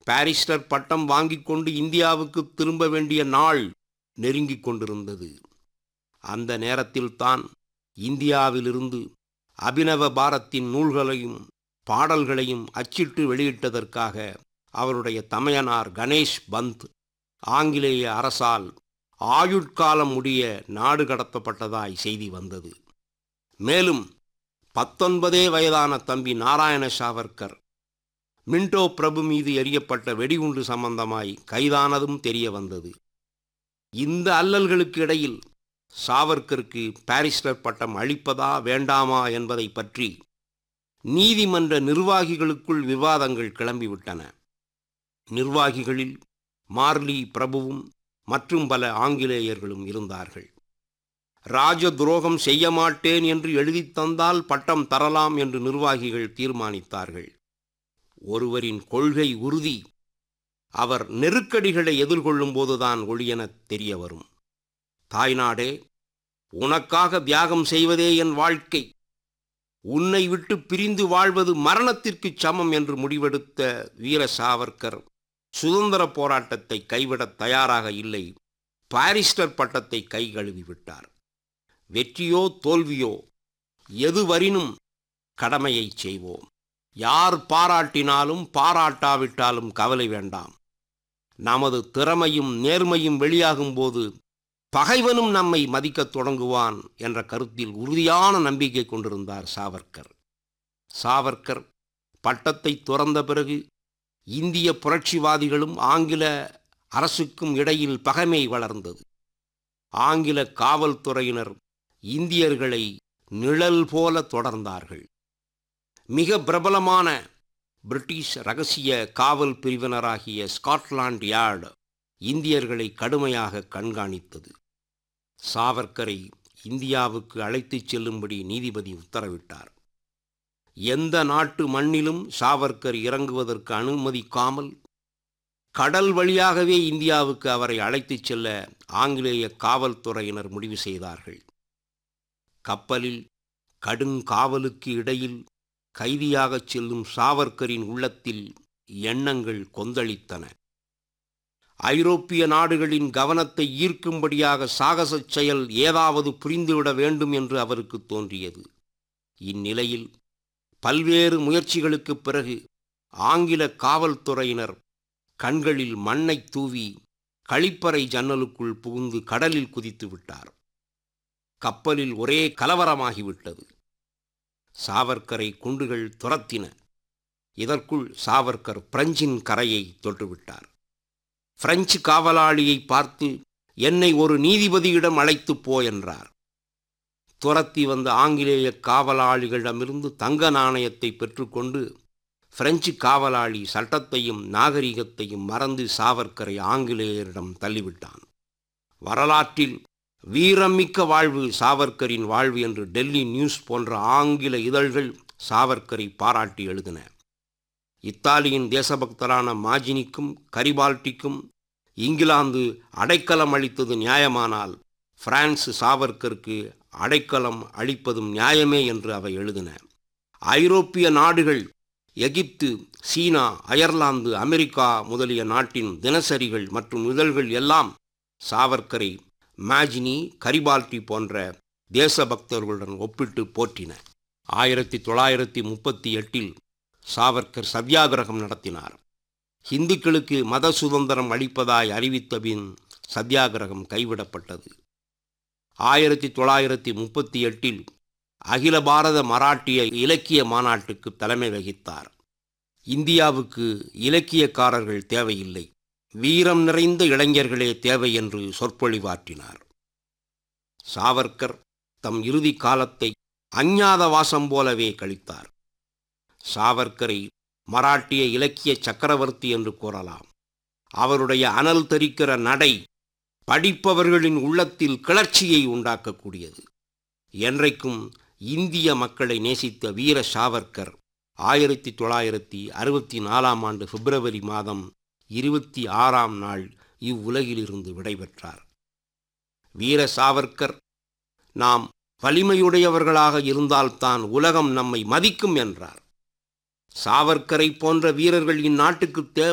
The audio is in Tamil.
பாரிஸ்டர் பட்டம் வாங்கிக் கொண்டு இந்தியாவுக்கு திரும்ப வேண்டிய நாள் நெருங்கிக் கொண்டிருந்தது அந்த நேரத்தில்தான் இந்தியாவிலிருந்து அபினவ பாரத்தின் நூல்களையும் பாடல்களையும் அச்சிட்டு வெளியிட்டதற்காக அவருடைய தமையனார் கணேஷ் பந்த் ஆங்கிலேய அரசால் ஆயுட்காலம் முடிய நாடு கடத்தப்பட்டதாய் செய்தி வந்தது மேலும் பத்தொன்பதே வயதான தம்பி நாராயண சாவர்கர் மின்டோ பிரபு மீது எரியப்பட்ட வெடிகுண்டு சம்பந்தமாய் கைதானதும் தெரிய வந்தது இந்த அல்லல்களுக்கு இடையில் சாவர்கருக்கு பாரிஸ்டர் பட்டம் அளிப்பதா வேண்டாமா என்பதை பற்றி நீதிமன்ற நிர்வாகிகளுக்குள் விவாதங்கள் கிளம்பிவிட்டன நிர்வாகிகளில் மார்லி பிரபுவும் மற்றும் பல ஆங்கிலேயர்களும் இருந்தார்கள் ராஜ துரோகம் செய்ய மாட்டேன் என்று எழுதித் தந்தால் பட்டம் தரலாம் என்று நிர்வாகிகள் தீர்மானித்தார்கள் ஒருவரின் கொள்கை உறுதி அவர் நெருக்கடிகளை எதிர்கொள்ளும் போதுதான் ஒளியெனத் தெரிய வரும் தாய்நாடே உனக்காக தியாகம் செய்வதே என் வாழ்க்கை உன்னை விட்டு பிரிந்து வாழ்வது மரணத்திற்குச் சமம் என்று முடிவெடுத்த வீர சாவர்கர் சுதந்திர போராட்டத்தை கைவிடத் தயாராக இல்லை பாரிஸ்டர் பட்டத்தை கை கழுவி விட்டார் வெற்றியோ தோல்வியோ எதுவரினும் கடமையைச் செய்வோம் யார் பாராட்டினாலும் பாராட்டாவிட்டாலும் கவலை வேண்டாம் நமது திறமையும் நேர்மையும் வெளியாகும்போது பகைவனும் நம்மை மதிக்கத் தொடங்குவான் என்ற கருத்தில் உறுதியான நம்பிக்கை கொண்டிருந்தார் சாவர்கர் சாவர்கர் பட்டத்தை துறந்த பிறகு இந்திய புரட்சிவாதிகளும் ஆங்கில அரசுக்கும் இடையில் பகைமை வளர்ந்தது ஆங்கில காவல்துறையினர் இந்தியர்களை நிழல் போல தொடர்ந்தார்கள் மிக பிரபலமான பிரிட்டிஷ் ரகசிய காவல் பிரிவினராகிய ஸ்காட்லாண்ட் யார்டு இந்தியர்களை கடுமையாக கண்காணித்தது சாவர்கரை இந்தியாவுக்கு அழைத்துச் செல்லும்படி நீதிபதி உத்தரவிட்டார் எந்த நாட்டு மண்ணிலும் சாவர்கர் இறங்குவதற்கு அனுமதிக்காமல் கடல் வழியாகவே இந்தியாவுக்கு அவரை அழைத்துச் செல்ல ஆங்கிலேய காவல்துறையினர் முடிவு செய்தார்கள் கப்பலில் கடுங்காவலுக்கு இடையில் கைதியாகச் செல்லும் சாவர்கரின் உள்ளத்தில் எண்ணங்கள் கொந்தளித்தன ஐரோப்பிய நாடுகளின் கவனத்தை ஈர்க்கும்படியாக சாகசச் செயல் ஏதாவது புரிந்துவிட வேண்டும் என்று அவருக்கு தோன்றியது இந்நிலையில் பல்வேறு முயற்சிகளுக்குப் பிறகு ஆங்கில காவல்துறையினர் கண்களில் மண்ணை தூவி கழிப்பறை ஜன்னலுக்குள் புகுந்து கடலில் குதித்து விட்டார் கப்பலில் ஒரே கலவரமாகிவிட்டது சாவர்கரை குண்டுகள் துரத்தின இதற்குள் சாவர்கர் பிரெஞ்சின் கரையை தொட்டுவிட்டார் பிரெஞ்சு காவலாளியை பார்த்து என்னை ஒரு நீதிபதியிடம் அழைத்துப் போ என்றார் துரத்தி வந்த ஆங்கிலேய காவலாளிகளிடமிருந்து தங்க நாணயத்தை பெற்றுக்கொண்டு பிரெஞ்சு காவலாளி சட்டத்தையும் நாகரிகத்தையும் மறந்து சாவர்கரை ஆங்கிலேயரிடம் தள்ளிவிட்டான் வரலாற்றில் வீரமிக்க வாழ்வு சாவர்கரின் வாழ்வு என்று டெல்லி நியூஸ் போன்ற ஆங்கில இதழ்கள் சாவர்கரை பாராட்டி எழுதின இத்தாலியின் தேசபக்தரான மாஜினிக்கும் கரிபால்டிக்கும் இங்கிலாந்து அடைக்கலம் அளித்தது நியாயமானால் பிரான்ஸ் சாவர்கருக்கு அடைக்கலம் அளிப்பதும் நியாயமே என்று அவை எழுதின ஐரோப்பிய நாடுகள் எகிப்து சீனா அயர்லாந்து அமெரிக்கா முதலிய நாட்டின் தினசரிகள் மற்றும் இதழ்கள் எல்லாம் சாவர்கரை மாஜினி கரிபால்டி போன்ற தேசபக்தர்களுடன் ஒப்பிட்டு போற்றின ஆயிரத்தி தொள்ளாயிரத்தி முப்பத்தி எட்டில் சாவர்கர் சத்தியாகிரகம் நடத்தினார் இந்துக்களுக்கு மத சுதந்திரம் அளிப்பதாய் அறிவித்த பின் சத்தியாகிரகம் கைவிடப்பட்டது ஆயிரத்தி தொள்ளாயிரத்தி முப்பத்தி எட்டில் அகில பாரத மராட்டிய இலக்கிய மாநாட்டுக்கு தலைமை வகித்தார் இந்தியாவுக்கு இலக்கியக்காரர்கள் தேவையில்லை வீரம் நிறைந்த இளைஞர்களே தேவை என்று சொற்பொழிவாற்றினார் சாவர்கர் தம் இறுதி காலத்தை அஞ்ஞாத வாசம் போலவே கழித்தார் சாவர்கரை மராட்டிய இலக்கிய சக்கரவர்த்தி என்று கூறலாம் அவருடைய அனல் தெரிக்கிற நடை படிப்பவர்களின் உள்ளத்தில் கிளர்ச்சியை உண்டாக்கக்கூடியது என்றைக்கும் இந்திய மக்களை நேசித்த வீர சாவர்கர் ஆயிரத்தி தொள்ளாயிரத்தி அறுபத்தி நாலாம் ஆண்டு பிப்ரவரி மாதம் இருபத்தி ஆறாம் நாள் இவ்வுலகிலிருந்து விடைபெற்றார் வீர சாவர்கர் நாம் வலிமையுடையவர்களாக இருந்தால்தான் உலகம் நம்மை மதிக்கும் என்றார் சாவர்கரை போன்ற வீரர்கள் இந்நாட்டுக்கு தேவை